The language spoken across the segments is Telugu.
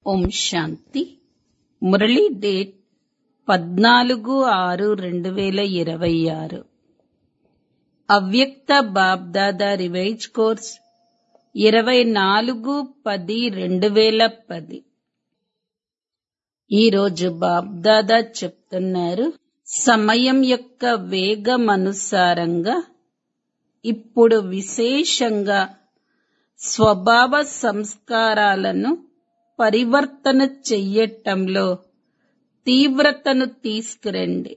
ఓం శాంతి మురళీ డేట్ పద్నాలుగు ఆరు రెండు వేల ఇరవై ఆరు అవ్యక్త బాబ్దాదా రివైజ్ కోర్స్ ఇరవై నాలుగు పది రెండు వేల పది ఈరోజు బాబ్దాదా చెప్తున్నారు సమయం యొక్క వేగం అనుసారంగా ఇప్పుడు విశేషంగా స్వభావ సంస్కారాలను పరివర్తన చెయ్యటంలో తీవ్రతను తీసుకురండి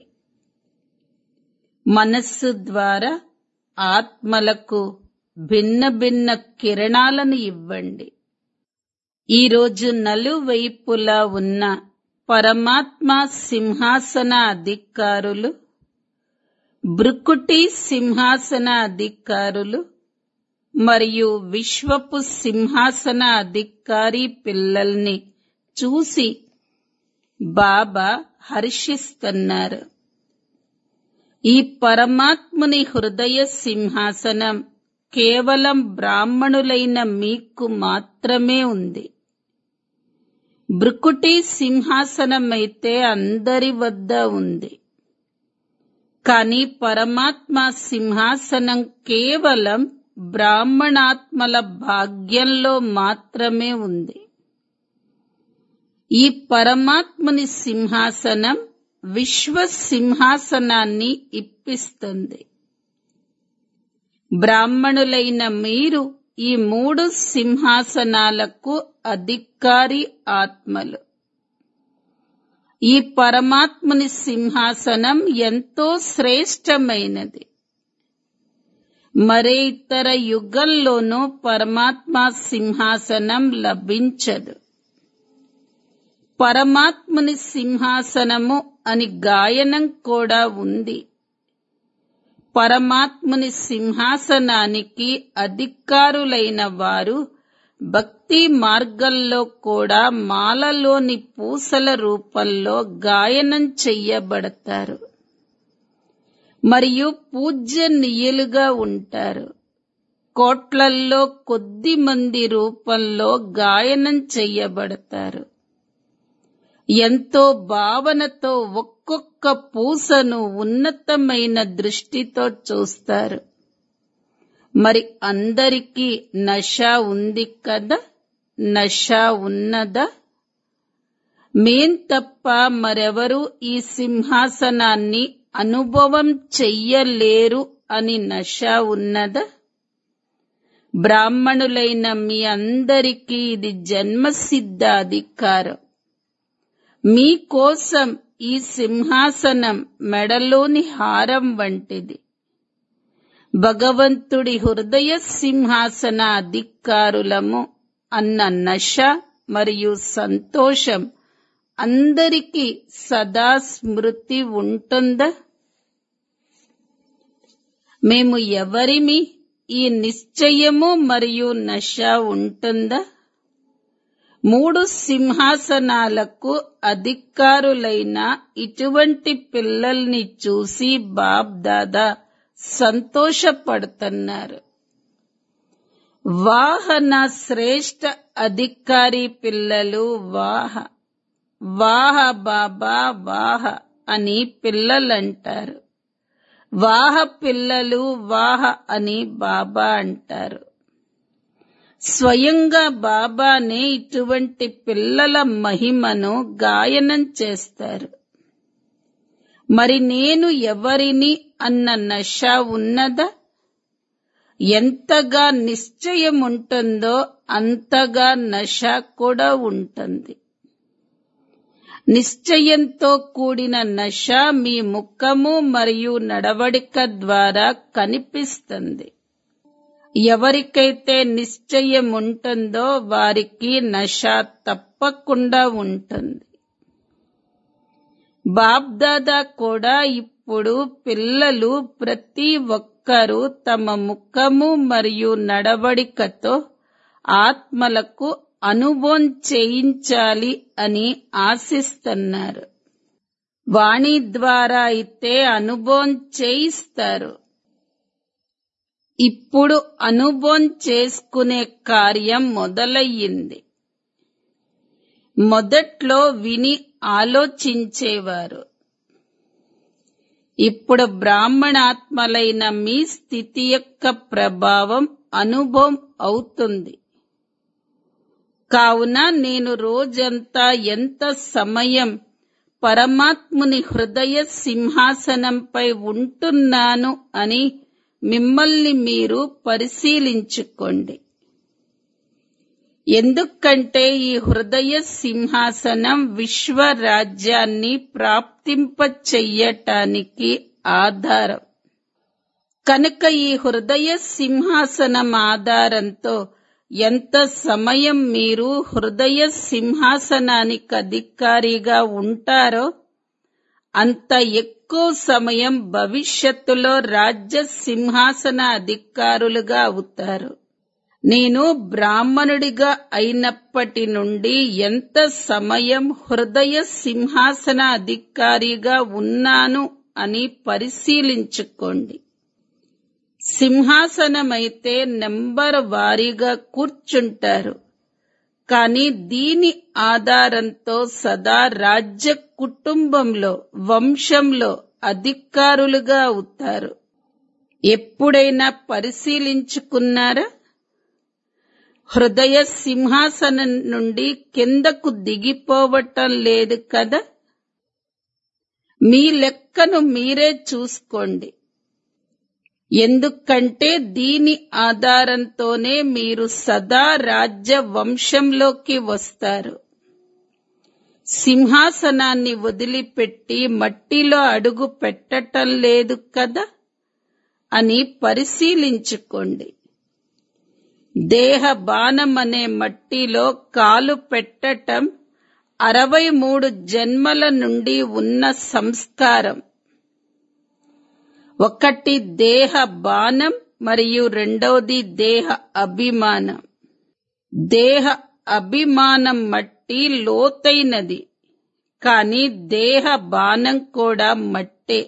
మనస్సు ద్వారా ఆత్మలకు భిన్న భిన్న కిరణాలను ఇవ్వండి ఈరోజు నలువైపులా ఉన్న పరమాత్మ సింహాసన అధికారులు బ్రుకుటి సింహాసన అధికారులు మరియు విశ్వపు సింహాసన అధికారి పిల్లల్ని చూసి బాబా హర్షిస్తున్నారు ఈ పరమాత్ముని హృదయ సింహాసనం కేవలం బ్రాహ్మణులైన మీకు మాత్రమే ఉంది బ్రుకుటి సింహాసనమైతే అందరి వద్ద ఉంది కానీ పరమాత్మ సింహాసనం కేవలం బ్రాహ్మణాత్మల భాగ్యంలో మాత్రమే ఉంది ఈ పరమాత్ముని సింహాసనం విశ్వ సింహాసనాన్ని ఇప్పిస్తుంది బ్రాహ్మణులైన మీరు ఈ మూడు సింహాసనాలకు అధికారి ఆత్మలు ఈ పరమాత్ముని సింహాసనం ఎంతో శ్రేష్టమైనది మరే ఇతర యుగంలోనూ పరమాత్మ సింహాసనం లభించదు పరమాత్ముని సింహాసనము అని గాయనం కూడా ఉంది పరమాత్ముని సింహాసనానికి అధికారులైన వారు భక్తి మార్గంలో కూడా మాలలోని పూసల రూపంలో గాయనం చెయ్యబడతారు మరియు పూజ్యనీయులుగా ఉంటారు కోట్లల్లో కొద్ది మంది రూపంలో గాయనం చెయ్యబడతారు ఎంతో భావనతో ఒక్కొక్క పూసను ఉన్నతమైన దృష్టితో చూస్తారు మరి అందరికీ నష ఉంది కదా నష ఉన్నదా మేం తప్ప మరెవరు ఈ సింహాసనాన్ని అనుభవం చెయ్యలేరు అని నష ఉన్నదా బ్రాహ్మణులైన మీ అందరికీ ఇది జన్మసిద్ధ అధికారం మీకోసం ఈ సింహాసనం మెడలోని హారం వంటిది భగవంతుడి హృదయ సింహాసన అధికారులము అన్న నష మరియు సంతోషం అందరికీ సదా స్మృతి ఉంటుందా మేము ఎవరిమి ఈ నిశ్చయము మరియు నష ఉంటుందా మూడు సింహాసనాలకు అధికారులైన ఇటువంటి పిల్లల్ని చూసి బాబ్ దాదా సంతోషపడుతున్నారు వాహన శ్రేష్ట అధికారి పిల్లలు వాహ వాహ బాబా వాహ అని పిల్లలంటారు వాహ పిల్లలు వాహ అని బాబా అంటారు స్వయంగా బాబానే ఇటువంటి పిల్లల మహిమను గాయనం చేస్తారు మరి నేను ఎవరిని అన్న నష ఉన్నదా ఎంతగా నిశ్చయం ఉంటుందో అంతగా నష కూడా ఉంటుంది నిశ్చయంతో కూడిన నష మీ ముఖము మరియు నడవడిక ద్వారా కనిపిస్తుంది ఎవరికైతే నిశ్చయం ఉంటుందో వారికి నష తప్పకుండా ఉంటుంది బాబ్దాదా కూడా ఇప్పుడు పిల్లలు ప్రతి ఒక్కరూ తమ ముఖము మరియు నడవడికతో ఆత్మలకు అనుభవం చేయించాలి అని ఆశిస్తున్నారు వాణి ద్వారా అయితే అనుభవం చేయిస్తారు ఇప్పుడు అనుభవం చేసుకునే కార్యం మొదలయ్యింది మొదట్లో విని ఆలోచించేవారు ఇప్పుడు బ్రాహ్మణాత్మలైన మీ స్థితి యొక్క ప్రభావం అనుభవం అవుతుంది కావున నేను రోజంతా ఎంత సమయం పరమాత్ముని హృదయ సింహాసనంపై ఉంటున్నాను అని మిమ్మల్ని మీరు పరిశీలించుకోండి ఎందుకంటే ఈ హృదయ సింహాసనం విశ్వ రాజ్యాన్ని ప్రాప్తింప చెయ్యటానికి ఆధారం కనుక ఈ హృదయ సింహాసనం ఆధారంతో ఎంత సమయం మీరు హృదయ సింహాసనానికి అధికారిగా ఉంటారో అంత ఎక్కువ సమయం భవిష్యత్తులో రాజ్య సింహాసన అధికారులుగా అవుతారు నేను బ్రాహ్మణుడిగా అయినప్పటి నుండి ఎంత సమయం హృదయ సింహాసన అధికారిగా ఉన్నాను అని పరిశీలించుకోండి సింహాసనమైతే నెంబర్ వారీగా కూర్చుంటారు కానీ దీని ఆధారంతో సదా రాజ్య కుటుంబంలో వంశంలో అధికారులుగా అవుతారు ఎప్పుడైనా పరిశీలించుకున్నారా హృదయ సింహాసనం నుండి కిందకు దిగిపోవటం లేదు కదా మీ లెక్కను మీరే చూసుకోండి ఎందుకంటే దీని ఆధారంతోనే మీరు సదా రాజ్య వంశంలోకి వస్తారు సింహాసనాన్ని వదిలిపెట్టి మట్టిలో అడుగు పెట్టటం లేదు కదా అని పరిశీలించుకోండి దేహ బాణం అనే మట్టిలో కాలు పెట్టటం అరవై మూడు జన్మల నుండి ఉన్న సంస్కారం ఒకటి దేహ బాణం మరియు రెండవది దేహ అభిమానం దేహ అభిమానం మట్టి లోతైనది కానీ దేహ బాణం కూడా మట్టే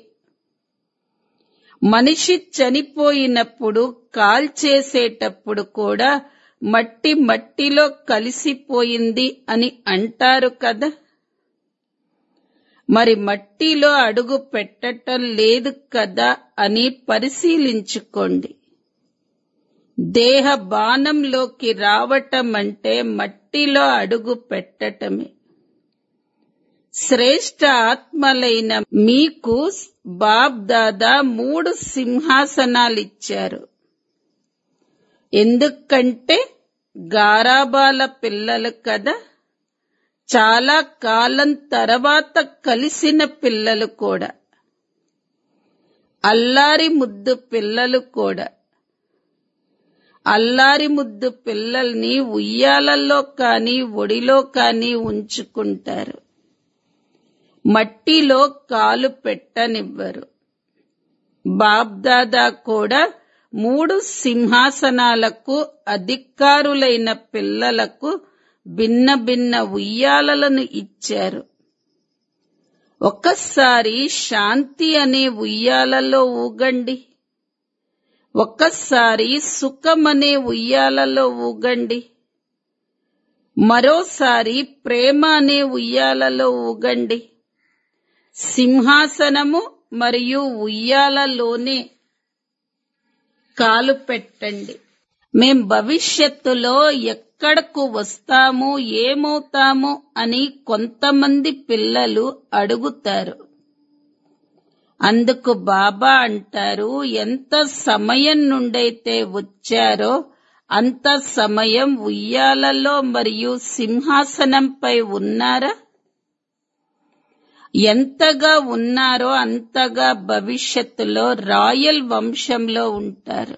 మనిషి చనిపోయినప్పుడు కాల్చేసేటప్పుడు కూడా మట్టి మట్టిలో కలిసిపోయింది అని అంటారు కదా మరి మట్టిలో అడుగు పెట్టటం లేదు కదా అని పరిశీలించుకోండి దేహ బాణంలోకి రావటం అంటే మట్టిలో అడుగు పెట్టటమే శ్రేష్ఠ ఆత్మలైన మీకు బాబ్ దాదా మూడు సింహాసనాలిచ్చారు ఎందుకంటే గారాబాల పిల్లలు కదా చాలా కాలం తర్వాత కలిసిన పిల్లలు కూడా అల్లారి ముద్దు పిల్లలు కూడా అల్లారి ముద్దు పిల్లల్ని ఉయ్యాలల్లో కాని ఒడిలో కాని ఉంచుకుంటారు మట్టిలో కాలు పెట్టనివ్వరు బాబ్దాదా కూడా మూడు సింహాసనాలకు అధికారులైన పిల్లలకు భిన్న భిన్న ఉయ్యాలలను ఇచ్చారు ఒక్కసారి శాంతి అనే ఉయ్యాలలో ఊగండి ఒక్కసారి సుఖం అనే ఉయ్యాలలో ఊగండి మరోసారి ప్రేమ అనే ఉయ్యాలలో ఊగండి సింహాసనము మరియు ఉయ్యాలలోనే కాలు పెట్టండి మేం భవిష్యత్తులో ఎక్కడకు వస్తాము ఏమవుతాము అని కొంతమంది పిల్లలు అడుగుతారు అందుకు బాబా అంటారు ఎంత సమయం నుండైతే వచ్చారో అంత సమయం ఉయ్యాలలో మరియు సింహాసనంపై ఉన్నారా ఎంతగా ఉన్నారో అంతగా భవిష్యత్తులో రాయల్ వంశంలో ఉంటారు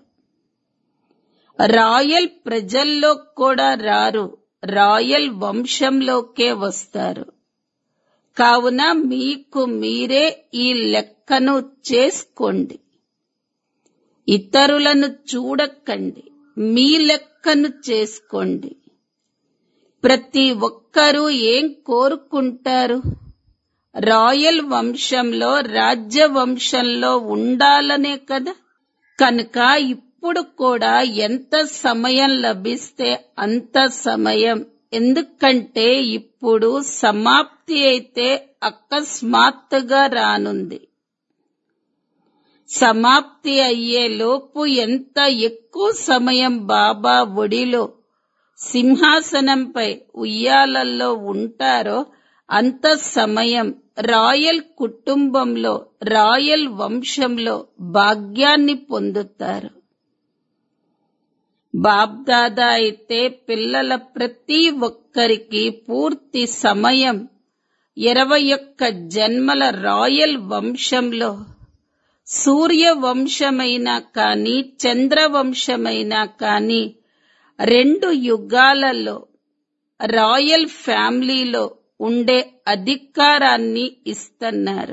రాయల్ ప్రజల్లో కూడా రారు రాయల్ వంశంలోకే వస్తారు కావున మీకు మీరే ఈ లెక్కను చేసుకోండి ఇతరులను చూడకండి మీ లెక్కను చేసుకోండి ప్రతి ఒక్కరూ ఏం కోరుకుంటారు రాయల్ వంశంలో రాజ్య వంశంలో ఉండాలనే కదా కనుక ఇప్పుడు కూడా ఎంత సమయం లభిస్తే అంత సమయం ఎందుకంటే ఇప్పుడు సమాప్తి అయితే అకస్మాత్తుగా రానుంది సమాప్తి అయ్యే లోపు ఎంత ఎక్కువ సమయం బాబా ఒడిలో సింహాసనంపై ఉయ్యాలల్లో ఉంటారో అంత సమయం రాయల్ కుటుంబంలో రాయల్ వంశంలో భాగ్యాన్ని పొందుతారు బాబ్దాదా అయితే పిల్లల ప్రతి ఒక్కరికి పూర్తి సమయం ఇరవై ఒక్క జన్మల రాయల్ వంశంలో సూర్య వంశమైనా కాని చంద్ర వంశమైనా కాని రెండు యుగాలలో రాయల్ ఫ్యామిలీలో ఉండే అధికారాన్ని ఇస్తున్నారు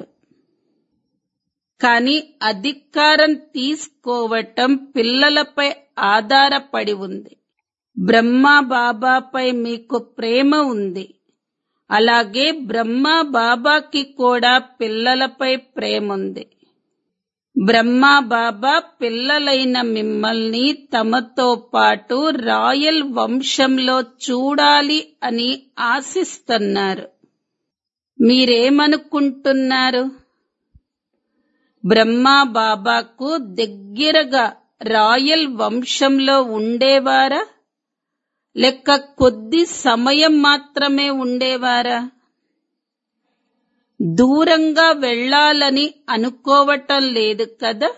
కానీ అధికారం తీసుకోవటం పిల్లలపై ఆధారపడి ఉంది బ్రహ్మ బాబాపై మీకు ప్రేమ ఉంది అలాగే బ్రహ్మ బాబాకి కూడా పిల్లలపై ప్రేమ ఉంది బ్రహ్మ బాబా పిల్లలైన మిమ్మల్ని తమతో పాటు రాయల్ వంశంలో చూడాలి అని ఆశిస్తున్నారు మీరేమనుకుంటున్నారు బ్రహ్మ బాబాకు దగ్గరగా రాయల్ వంశంలో ఉండేవారా లెక్క కొద్ది సమయం మాత్రమే ఉండేవారా దూరంగా వెళ్ళాలని అనుకోవటం లేదు కదా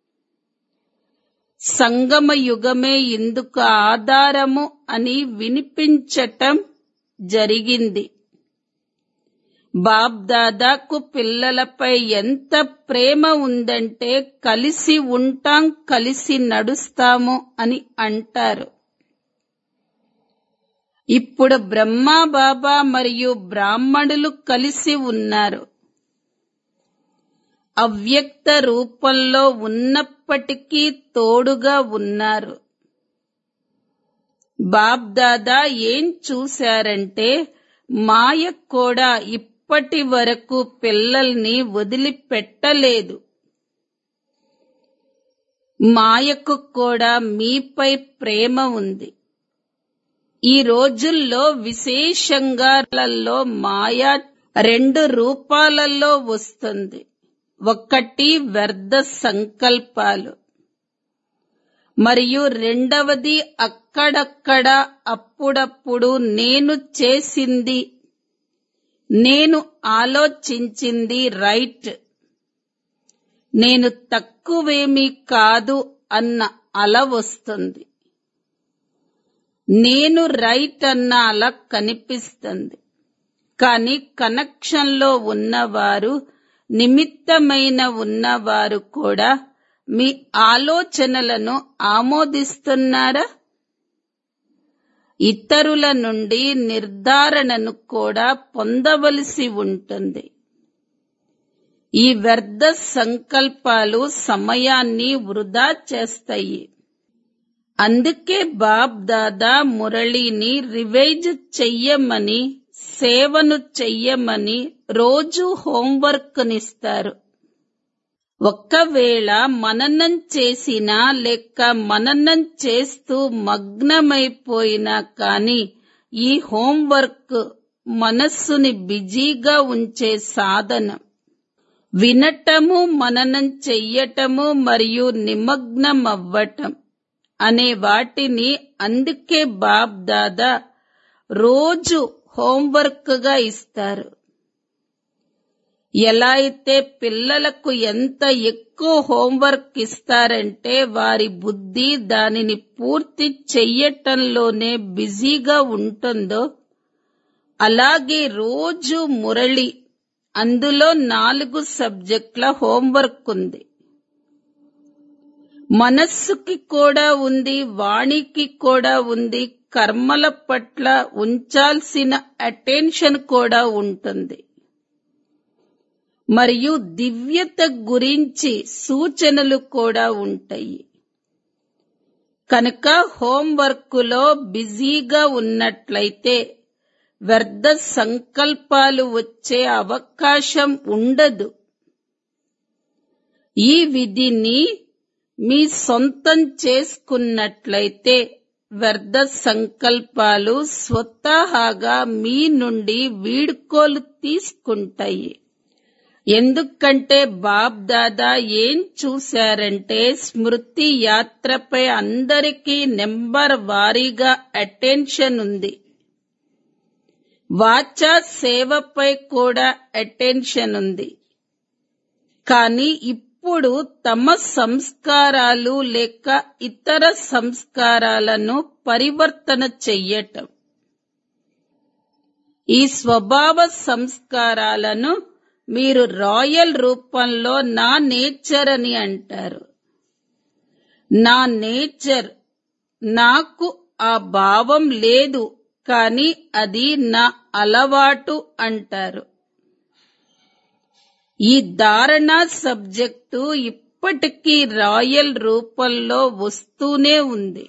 సంగమ యుగమే ఇందుకు ఆధారము అని వినిపించటం జరిగింది బాబ్ దాదాకు పిల్లలపై ఎంత ప్రేమ ఉందంటే కలిసి ఉంటాం కలిసి నడుస్తాము అని అంటారు ఇప్పుడు బ్రహ్మ బాబా మరియు బ్రాహ్మణులు కలిసి ఉన్నారు అవ్యక్త రూపంలో ఉన్నప్పటికీ తోడుగా ఉన్నారు బాబ్ దాదా ఏం చూశారంటే మాయ కూడా ఇప్పటి వరకు పిల్లల్ని వదిలిపెట్టలేదు మాయకు కూడా మీపై ప్రేమ ఉంది ఈ రోజుల్లో విశేషంగా లలో మాయా రెండు రూపాలలో వస్తుంది ఒకటి వ్యర్థ సంకల్పాలు మరియు రెండవది అక్కడక్కడ అప్పుడప్పుడు నేను చేసింది నేను ఆలోచించింది రైట్ నేను తక్కువేమీ కాదు అన్న అల వస్తుంది నేను రైట్ అన్న అలా కనిపిస్తుంది కానీ కనెక్షన్లో ఉన్నవారు నిమిత్తమైన ఉన్నవారు కూడా మీ ఆలోచనలను ఆమోదిస్తున్నారా ఇతరుల నుండి నిర్ధారణను కూడా పొందవలసి ఉంటుంది ఈ వ్యర్థ సంకల్పాలు సమయాన్ని వృధా చేస్తాయి అందుకే బాబ్ దాదా మురళిని రివైజ్ చెయ్యమని సేవను చెయ్యమని రోజు హోంవర్క్ నిస్తారు ఒక్కవేళ మననం చేసినా లేక మననం చేస్తూ మగ్నమైపోయినా కాని ఈ హోంవర్క్ మనస్సుని బిజీగా ఉంచే సాధనం వినటము మననం చెయ్యటము మరియు నిమగ్నం అవ్వటం అనే వాటిని అందుకే బాబ్ దాదా రోజు హోంవర్క్ గా ఇస్తారు ఎలా అయితే పిల్లలకు ఎంత ఎక్కువ హోంవర్క్ ఇస్తారంటే వారి బుద్ధి దానిని పూర్తి చెయ్యటంలోనే బిజీగా ఉంటుందో అలాగే రోజు మురళి అందులో నాలుగు సబ్జెక్టుల హోంవర్క్ ఉంది మనస్సుకి కూడా ఉంది వాణికి కూడా ఉంది కర్మల పట్ల ఉంచాల్సిన అటెన్షన్ కూడా ఉంటుంది మరియు దివ్యత గురించి సూచనలు కూడా ఉంటాయి కనుక హోంవర్క్లో బిజీగా ఉన్నట్లయితే వ్యర్థ సంకల్పాలు వచ్చే అవకాశం ఉండదు ఈ విధిని మీ సొంతం చేసుకున్నట్లయితే వ్యర్థ సంకల్పాలు స్వతహాగా మీ నుండి వీడ్కోలు తీసుకుంటాయి ఎందుకంటే బాబ్ దాదా ఏం చూశారంటే స్మృతి యాత్రపై అందరికీ నెంబర్ వారీగా అటెన్షన్ ఉంది వాచా సేవపై కూడా అటెన్షన్ ఉంది కానీ ఇప్పుడు తమ సంస్కారాలు లేక ఇతర సంస్కారాలను పరివర్తన చెయ్యటం ఈ స్వభావ సంస్కారాలను మీరు రాయల్ రూపంలో నా నేచర్ అని అంటారు నా నేచర్ నాకు ఆ భావం లేదు కానీ అది నా అలవాటు అంటారు ఈ ధారణ సబ్జెక్టు ఇప్పటికీ రాయల్ రూపంలో వస్తూనే ఉంది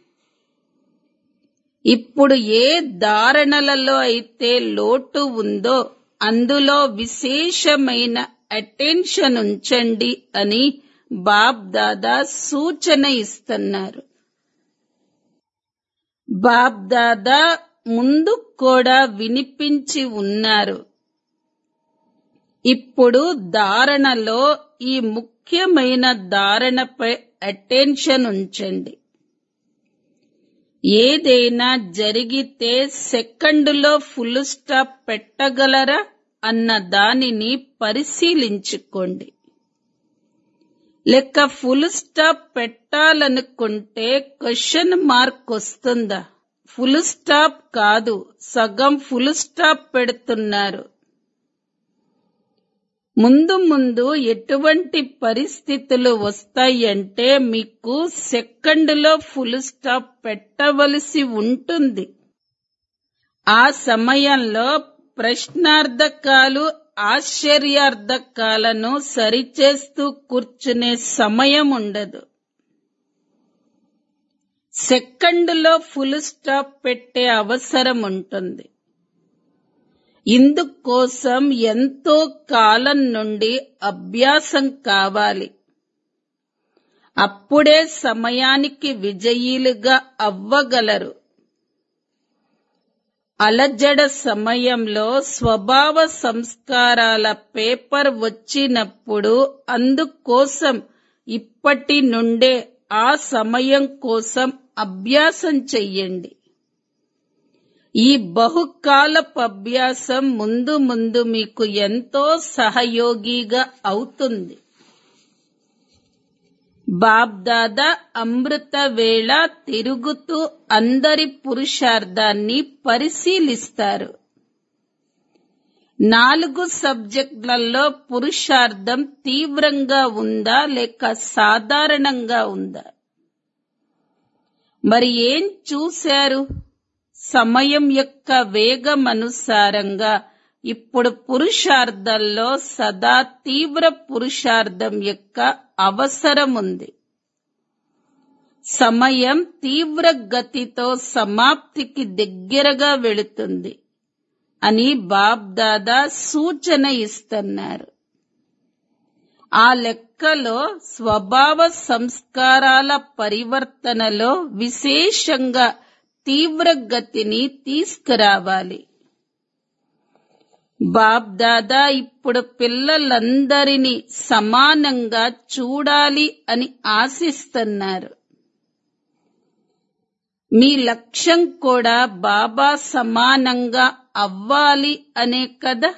ఇప్పుడు ఏ ధారణలలో అయితే లోటు ఉందో అందులో విశేషమైన అటెన్షన్ ఉంచండి అని బాబ్ దాదా సూచన ఇస్తున్నారు బాబ్ దాదా ముందు కూడా వినిపించి ఉన్నారు ఇప్పుడు ధారణలో ఈ ముఖ్యమైన ధారణపై అటెన్షన్ ఉంచండి ఏదైనా జరిగితే సెకండులో ఫుల్ స్టాప్ పెట్టగలరా అన్న దానిని పరిశీలించుకోండి లెక్క ఫుల్ స్టాప్ పెట్టాలనుకుంటే క్వశ్చన్ మార్క్ వస్తుందా ఫుల్ స్టాప్ కాదు సగం ఫుల్ స్టాప్ పెడుతున్నారు ముందు ముందు ఎటువంటి పరిస్థితులు వస్తాయంటే మీకు సెకండ్లో ఫుల్ స్టాప్ పెట్టవలసి ఉంటుంది ఆ సమయంలో ప్రశ్నార్థకాలు ఆశ్చర్యార్థకాలను సరిచేస్తూ కూర్చునే సమయం ఉండదు సెకండ్లో ఫుల్ స్టాప్ పెట్టే అవసరం ఉంటుంది ఇందుకోసం ఎంతో కాలం నుండి అభ్యాసం కావాలి అప్పుడే సమయానికి విజయీలుగా అవ్వగలరు అలజడ సమయంలో స్వభావ సంస్కారాల పేపర్ వచ్చినప్పుడు అందుకోసం ఇప్పటి నుండే ఆ సమయం కోసం అభ్యాసం చెయ్యండి ఈ బహుకాలపు అభ్యాసం ముందు ముందు మీకు ఎంతో సహయోగిగా అవుతుంది బాబ్దాదా అమృత వేళ తిరుగుతూ అందరి పురుషార్థాన్ని పరిశీలిస్తారు నాలుగు సబ్జెక్టులలో పురుషార్థం తీవ్రంగా ఉందా లేక సాధారణంగా ఉందా మరి ఏం చూశారు సమయం యొక్క వేగం అనుసారంగా ఇప్పుడు పురుషార్థంలో సదా తీవ్ర పురుషార్థం యొక్క అవసరం ఉంది సమయం తీవ్ర గతితో సమాప్తికి దగ్గరగా వెళుతుంది అని బాబ్దాదా సూచన ఇస్తున్నారు ఆ లెక్కలో స్వభావ సంస్కారాల పరివర్తనలో విశేషంగా తీవ్ర గతిని తీసుకురావాలి బాబ్దాదా ఇప్పుడు పిల్లలందరినీ సమానంగా చూడాలి అని ఆశిస్తున్నారు మీ లక్ష్యం కూడా బాబా సమానంగా అవ్వాలి అనే కదా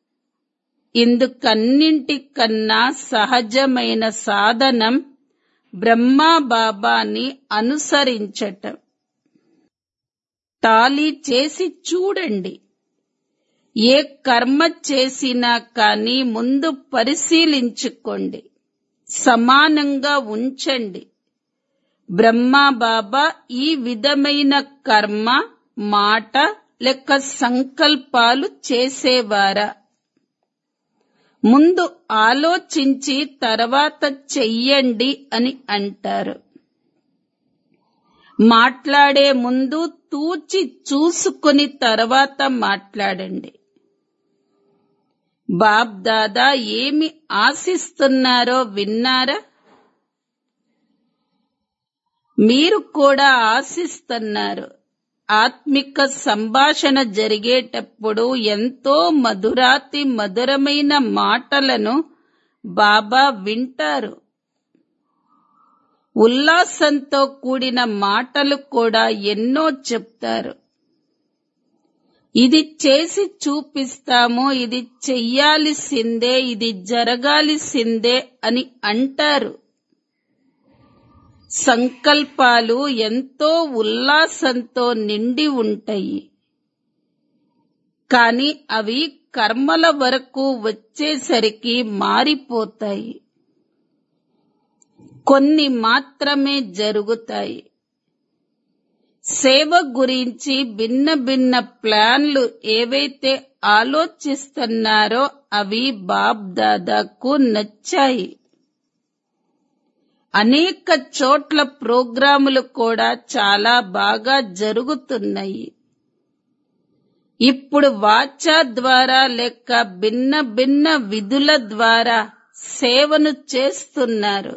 ఇందుకన్నింటికన్నా సహజమైన సాధనం బ్రహ్మా బాబాని అనుసరించటం తాళి చేసి చూడండి ఏ కర్మ చేసినా కానీ ముందు పరిశీలించుకోండి సమానంగా ఉంచండి బ్రహ్మా బాబా ఈ విధమైన కర్మ మాట లెక్క సంకల్పాలు చేసేవారా ముందు ఆలోచించి తర్వాత చెయ్యండి అని అంటారు మాట్లాడే ముందు తూచి చూసుకుని తర్వాత మాట్లాడండి బాబ్ దాదా ఏమి ఆశిస్తున్నారో విన్నారా మీరు కూడా ఆశిస్తున్నారు ఆత్మిక సంభాషణ జరిగేటప్పుడు ఎంతో మధురాతి మధురమైన మాటలను బాబా వింటారు ఉల్లాసంతో కూడిన మాటలు కూడా ఎన్నో చెప్తారు ఇది చేసి చూపిస్తాము ఇది చెయ్యాల్సిందే ఇది జరగాల్సిందే అని అంటారు సంకల్పాలు ఎంతో ఉల్లాసంతో నిండి ఉంటాయి కాని అవి కర్మల వరకు వచ్చేసరికి మారిపోతాయి కొన్ని మాత్రమే జరుగుతాయి సేవ గురించి భిన్న భిన్న ప్లాన్లు ఏవైతే ఆలోచిస్తున్నారో అవి బాబ్ దాదాకు నచ్చాయి అనేక చోట్ల ప్రోగ్రాములు కూడా చాలా బాగా జరుగుతున్నాయి ఇప్పుడు వాచా ద్వారా లేక భిన్న భిన్న విధుల ద్వారా సేవను చేస్తున్నారు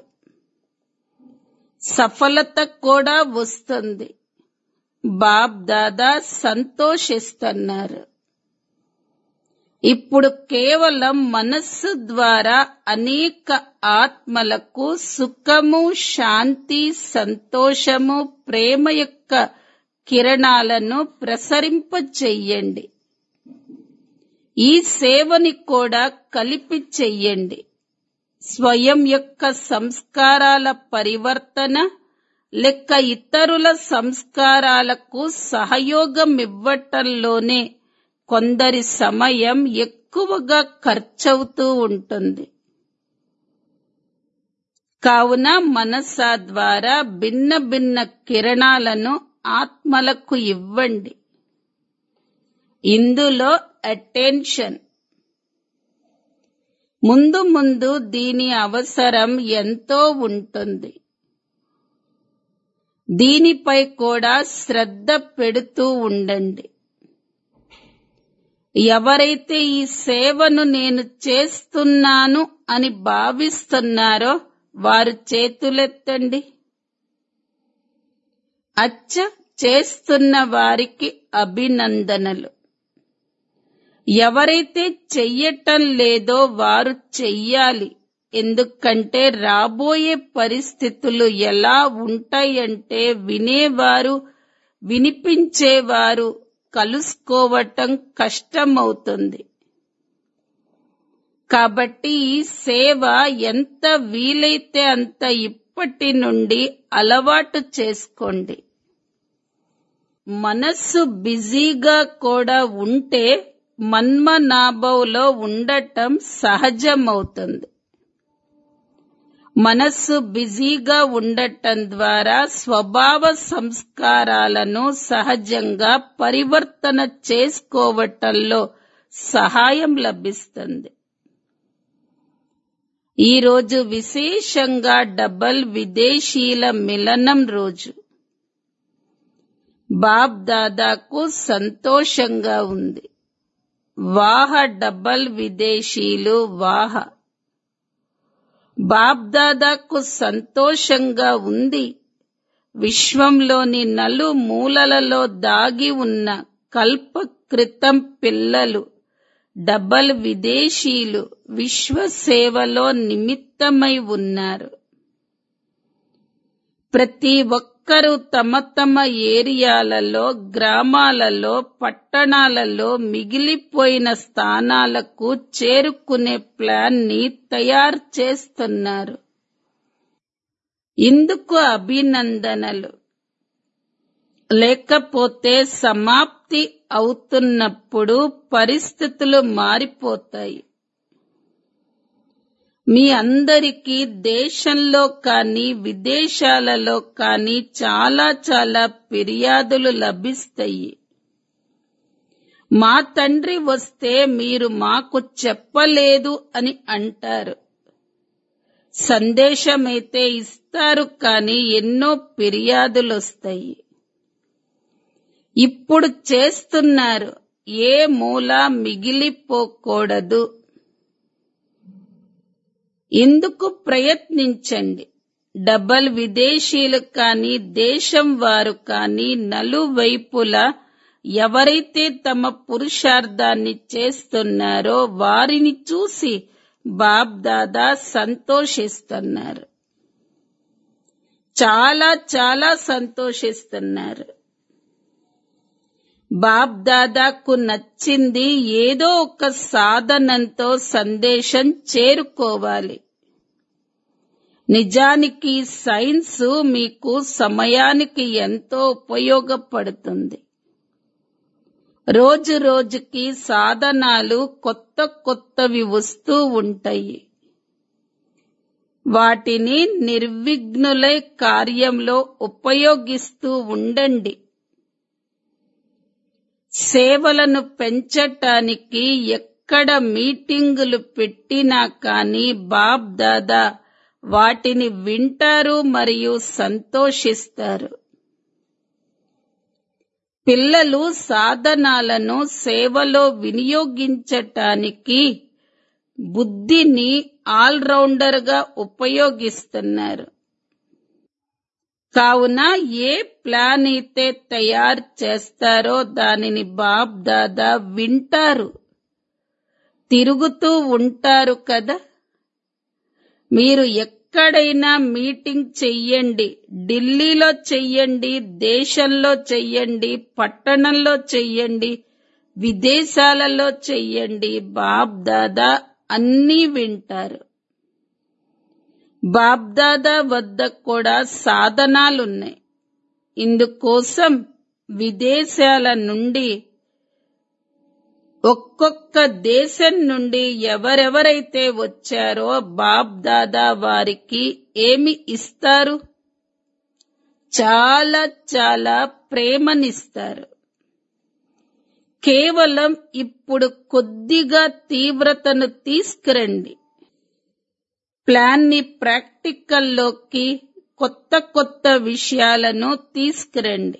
సఫలత కూడా వస్తుంది బాబ్ దాదా సంతోషిస్తున్నారు ఇప్పుడు కేవలం మనస్సు ద్వారా అనేక ఆత్మలకు సుఖము శాంతి సంతోషము ప్రేమ యొక్క కిరణాలను ప్రసరింపచెయ్యండి ఈ సేవని కూడా కలిపి చెయ్యండి స్వయం యొక్క సంస్కారాల పరివర్తన లెక్క ఇతరుల సంస్కారాలకు సహయోగం ఇవ్వటంలోనే కొందరి సమయం ఎక్కువగా ఖర్చవుతూ ఉంటుంది కావున మనస ద్వారా భిన్న భిన్న కిరణాలను ఆత్మలకు ఇవ్వండి ఇందులో అటెన్షన్ ముందు ముందు దీని అవసరం ఎంతో ఉంటుంది దీనిపై కూడా శ్రద్ధ పెడుతూ ఉండండి ఎవరైతే ఈ సేవను నేను చేస్తున్నాను అని భావిస్తున్నారో వారు చేతులెత్తండి అచ్చ చేస్తున్న వారికి అభినందనలు ఎవరైతే చెయ్యటం లేదో వారు చెయ్యాలి ఎందుకంటే రాబోయే పరిస్థితులు ఎలా ఉంటాయంటే వినేవారు వినిపించేవారు కలుసుకోవటం కష్టమవుతుంది కాబట్టి ఈ సేవ ఎంత వీలైతే అంత ఇప్పటి నుండి అలవాటు చేసుకోండి మనస్సు బిజీగా కూడా ఉంటే మన్మనాభంలో ఉండటం సహజమవుతుంది మనస్సు బిజీగా ఉండటం ద్వారా స్వభావ సంస్కారాలను సహజంగా పరివర్తన చేసుకోవటంలో సహాయం లభిస్తుంది ఈ రోజు విశేషంగా డబల్ విదేశీల మిలనం రోజు బాబ్ దాదాకు సంతోషంగా ఉంది వాహ డబల్ విదేశీలు వాహ బాబ్దాదాకు సంతోషంగా ఉంది విశ్వంలోని నలు మూలలలో దాగి ఉన్న కల్ప క్రితం పిల్లలు డబల్ విదేశీలు విశ్వ సేవలో నిమిత్తమై ఉన్నారు ప్రతి ఒక్కరూ తమ తమ ఏరియాలలో గ్రామాలలో పట్టణాలలో మిగిలిపోయిన స్థానాలకు చేరుకునే ప్లాన్ ని తయారు చేస్తున్నారు ఇందుకు అభినందనలు లేకపోతే సమాప్తి అవుతున్నప్పుడు పరిస్థితులు మారిపోతాయి మీ అందరికీ దేశంలో కానీ విదేశాలలో కానీ చాలా చాలా ఫిర్యాదులు లభిస్తాయి మా తండ్రి వస్తే మీరు మాకు చెప్పలేదు అని అంటారు సందేశమైతే ఇస్తారు కానీ ఎన్నో ఫిర్యాదులు వస్తాయి ఇప్పుడు చేస్తున్నారు ఏ మూల మిగిలిపోకూడదు ఇందుకు ప్రయత్నించండి డబల్ విదేశీయులు కాని దేశం వారు కాని నలువైపులా ఎవరైతే తమ పురుషార్థాన్ని చేస్తున్నారో వారిని చూసి బాబ్దాదా సంతోషిస్తున్నారు చాలా చాలా సంతోషిస్తున్నారు బాబ్దాదాకు నచ్చింది ఏదో ఒక సాధనంతో సందేశం చేరుకోవాలి నిజానికి సైన్స్ మీకు సమయానికి ఎంతో ఉపయోగపడుతుంది రోజు రోజుకి సాధనాలు కొత్త కొత్తవి వస్తూ ఉంటాయి వాటిని నిర్విఘ్నులై కార్యంలో ఉపయోగిస్తూ ఉండండి సేవలను పెంచటానికి ఎక్కడ మీటింగులు పెట్టినా కానీ బాబ్ దాదా వాటిని వింటారు మరియు సంతోషిస్తారు పిల్లలు సాధనాలను సేవలో వినియోగించటానికి బుద్ధిని ఆల్రౌండర్ గా ఉపయోగిస్తున్నారు కావున ఏ ప్లాన్ అయితే తయారు చేస్తారో దానిని బాబ్ దాదా వింటారు తిరుగుతూ ఉంటారు కదా మీరు ఎక్కడైనా మీటింగ్ చెయ్యండి ఢిల్లీలో చెయ్యండి దేశంలో చెయ్యండి పట్టణంలో చెయ్యండి విదేశాలలో చెయ్యండి బాబ్ దాదా అన్నీ వింటారు బాబ్దాదా వద్ద కూడా సాధనాలున్నాయి ఇందుకోసం విదేశాల నుండి ఒక్కొక్క దేశం నుండి ఎవరెవరైతే వచ్చారో బాబ్ దాదా వారికి ఏమి ఇస్తారు చాలా చాలా ప్రేమనిస్తారు కేవలం ఇప్పుడు కొద్దిగా తీవ్రతను తీసుకురండి ప్లాన్ ని ప్రాక్టికల్లోకి కొత్త కొత్త విషయాలను తీసుకురండి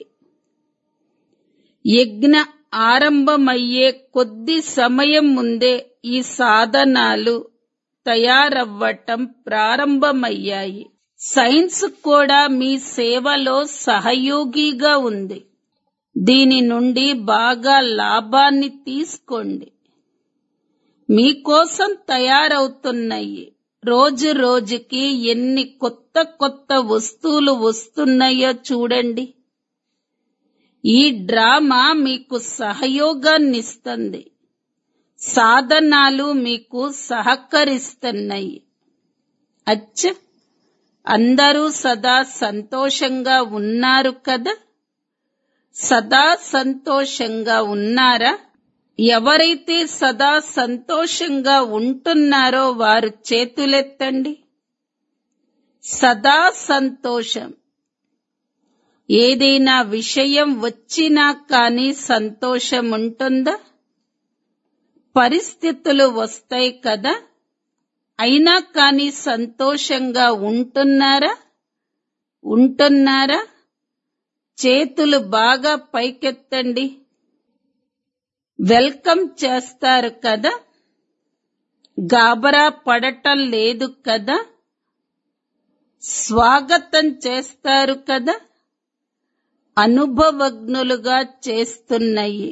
యజ్ఞ ఆరంభమయ్యే కొద్ది సమయం ముందే ఈ సాధనాలు తయారవ్వటం ప్రారంభమయ్యాయి సైన్స్ కూడా మీ సేవలో సహయోగిగా ఉంది దీని నుండి బాగా లాభాన్ని తీసుకోండి మీకోసం తయారవుతున్నాయి రోజు రోజుకి ఎన్ని కొత్త కొత్త వస్తువులు వస్తున్నాయో చూడండి ఈ డ్రామా మీకు సహయోగాన్నిస్తుంది సాధనాలు మీకు సహకరిస్తున్నాయి అచ్చ అందరూ సదా సంతోషంగా ఉన్నారు కదా సదా సంతోషంగా ఉన్నారా ఎవరైతే సదా సంతోషంగా ఉంటున్నారో వారు చేతులెత్తండి సదా సంతోషం ఏదైనా విషయం వచ్చినా కానీ సంతోషం ఉంటుందా పరిస్థితులు వస్తాయి కదా అయినా కానీ సంతోషంగా ఉంటున్నారా ఉంటున్నారా చేతులు బాగా పైకెత్తండి వెల్కమ్ చేస్తారు కదా గాబరా పడటం లేదు కదా స్వాగతం చేస్తారు కదా అనుభవజ్ఞులుగా చేస్తున్నాయి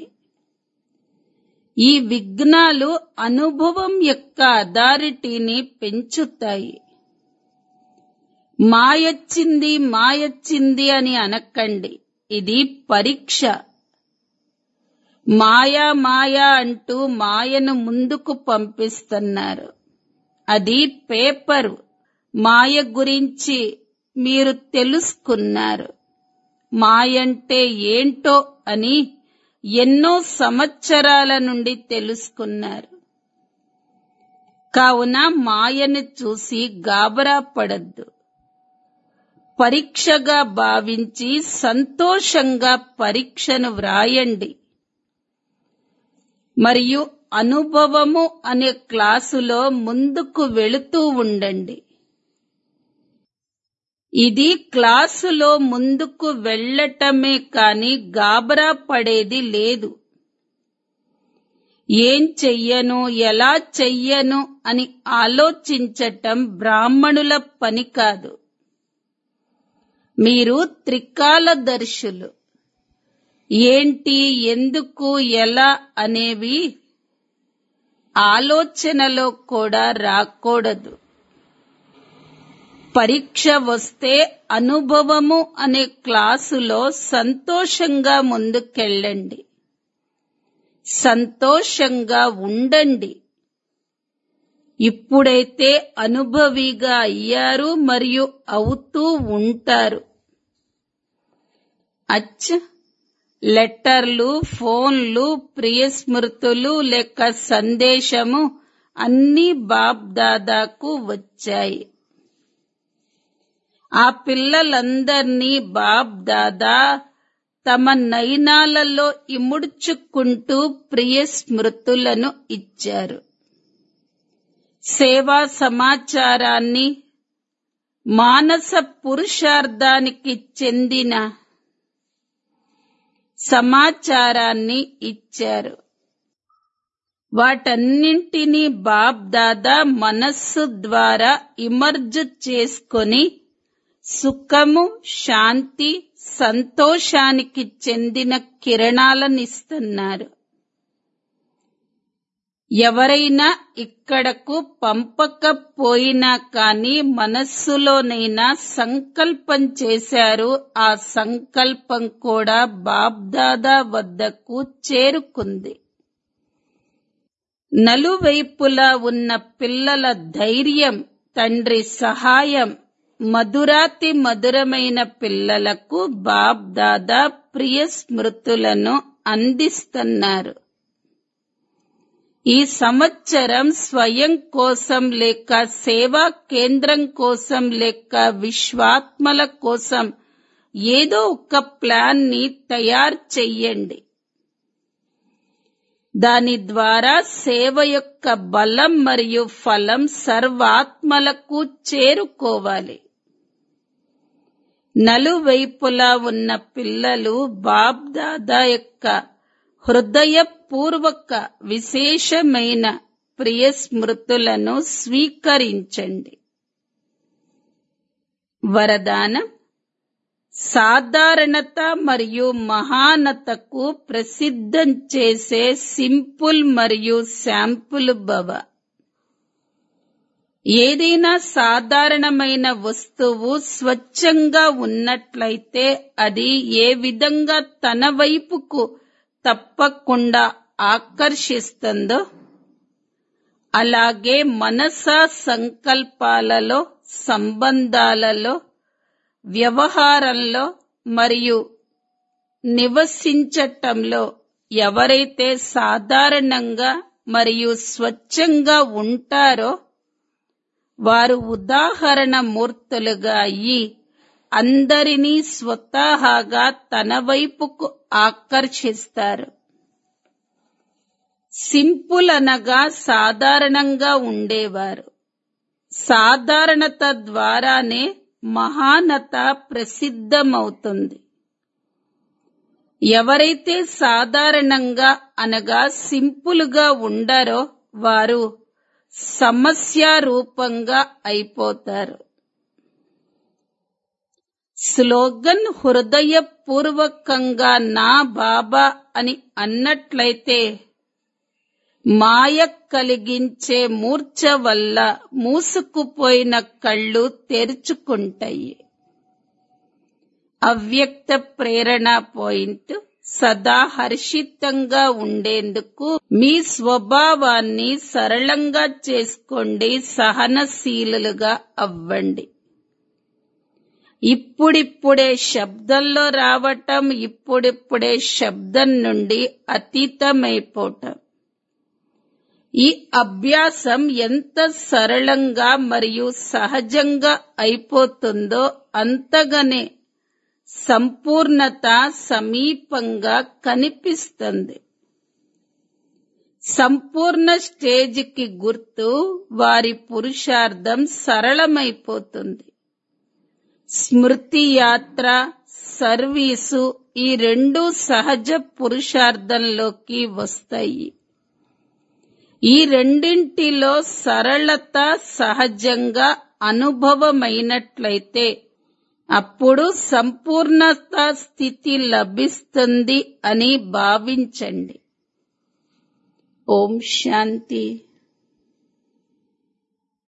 ఈ విఘ్నాలు అనుభవం యొక్క అథారిటీని పెంచుతాయి మాయొచ్చింది మాయొచ్చింది అని అనకండి ఇది పరీక్ష మాయా మాయా అంటూ మాయను ముందుకు పంపిస్తున్నారు అది పేపరు మాయ గురించి మీరు తెలుసుకున్నారు మాయంటే ఏంటో అని ఎన్నో సంవత్సరాల నుండి తెలుసుకున్నారు కావున మాయను చూసి గాబరా పడద్దు పరీక్షగా భావించి సంతోషంగా పరీక్షను వ్రాయండి మరియు అనుభవము అనే క్లాసులో ముందుకు వెళుతూ ఉండండి ఇది క్లాసులో ముందుకు వెళ్ళటమే కాని గాబరా పడేది లేదు ఏం చెయ్యను ఎలా చెయ్యను అని ఆలోచించటం బ్రాహ్మణుల పని కాదు మీరు త్రికాలదర్శులు ఏంటి ఎందుకు ఎలా అనేవి ఆలోచనలో కూడా రాకూడదు పరీక్ష వస్తే అనుభవము అనే క్లాసులో సంతోషంగా ముందుకెళ్ళండి సంతోషంగా ఉండండి ఇప్పుడైతే అనుభవిగా అయ్యారు మరియు అవుతూ ఉంటారు అచ్చ లెటర్లు ఫోన్లు ప్రియ స్మృతులు లేక సందేశము అన్ని బాప్ దాదాకు వచ్చాయి ఆ పిల్లలందర్నీ బాప్ దాదా తమ నయనాలలో ఇముడ్చుకుంటూ ప్రియ స్మృతులను ఇచ్చారు సేవా సమాచారాన్ని మానస పురుషార్థానికి చెందిన సమాచారాన్ని ఇచ్చారు వాటన్నింటినీ బాప్ దాదా మనస్సు ద్వారా ఇమర్జ్ చేసుకొని సుఖము శాంతి సంతోషానికి చెందిన కిరణాలనిస్తున్నారు ఎవరైనా ఇక్కడకు పంపకపోయినా కానీ మనస్సులోనైనా సంకల్పం చేశారు ఆ సంకల్పం కూడా బాబ్దాదా వద్దకు చేరుకుంది నలువైపులా ఉన్న పిల్లల ధైర్యం తండ్రి సహాయం మధురాతి మధురమైన పిల్లలకు బాబ్ దాదా ప్రియ స్మృతులను అందిస్తున్నారు ఈ సంవత్సరం స్వయం కోసం లేక సేవా కేంద్రం కోసం లేక విశ్వాత్మల కోసం ఏదో ఒక ప్లాన్ ని తయారు చెయ్యండి దాని ద్వారా సేవ యొక్క బలం మరియు ఫలం సర్వాత్మలకు చేరుకోవాలి నలువైపులా ఉన్న పిల్లలు బాబ్ దాదా యొక్క హృదయపూర్వక విశేషమైన ప్రియ స్మృతులను స్వీకరించండి వరదానం సాధారణత మరియు మహానతకు ప్రసిద్ధం చేసే సింపుల్ మరియు శాంపుల్ భవ ఏదైనా సాధారణమైన వస్తువు స్వచ్ఛంగా ఉన్నట్లయితే అది ఏ విధంగా తన వైపుకు తప్పకుండా ఆకర్షిస్తుందో అలాగే మనస సంకల్పాలలో సంబంధాలలో వ్యవహారంలో మరియు నివసించటంలో ఎవరైతే సాధారణంగా మరియు స్వచ్ఛంగా ఉంటారో వారు ఉదాహరణ మూర్తులుగా అయ్యి అందరినీ స్వతహాగా తన వైపుకు ఆకర్షిస్తారు సింపుల్ అనగా సాధారణంగా ఉండేవారు సాధారణత ద్వారానే మహానత ప్రసిద్ధమవుతుంది ఎవరైతే సాధారణంగా అనగా సింపుల్గా ఉండరో వారు సమస్య రూపంగా అయిపోతారు స్లోగన్ హృదయపూర్వకంగా నా బాబా అని అన్నట్లయితే మాయ కలిగించే మూర్ఛ వల్ల మూసుకుపోయిన కళ్ళు తెరుచుకుంటాయి అవ్యక్త ప్రేరణ పాయింట్ సదా హర్షితంగా ఉండేందుకు మీ స్వభావాన్ని సరళంగా చేసుకోండి సహనశీలుగా అవ్వండి ఇప్పుడిప్పుడే శబ్దంలో రావటం ఇప్పుడిప్పుడే శబ్దం నుండి అతీతమైపోవటం ఈ అభ్యాసం ఎంత సరళంగా మరియు సహజంగా అయిపోతుందో అంతగానే సంపూర్ణత సమీపంగా కనిపిస్తుంది సంపూర్ణ స్టేజికి గుర్తు వారి పురుషార్థం సరళమైపోతుంది స్మృతి యాత్ర సర్వీసు ఈ రెండు సహజ పురుషార్థంలోకి వస్తాయి ఈ రెండింటిలో సరళత సహజంగా అనుభవమైనట్లయితే అప్పుడు సంపూర్ణత స్థితి లభిస్తుంది అని భావించండి ఓం శాంతి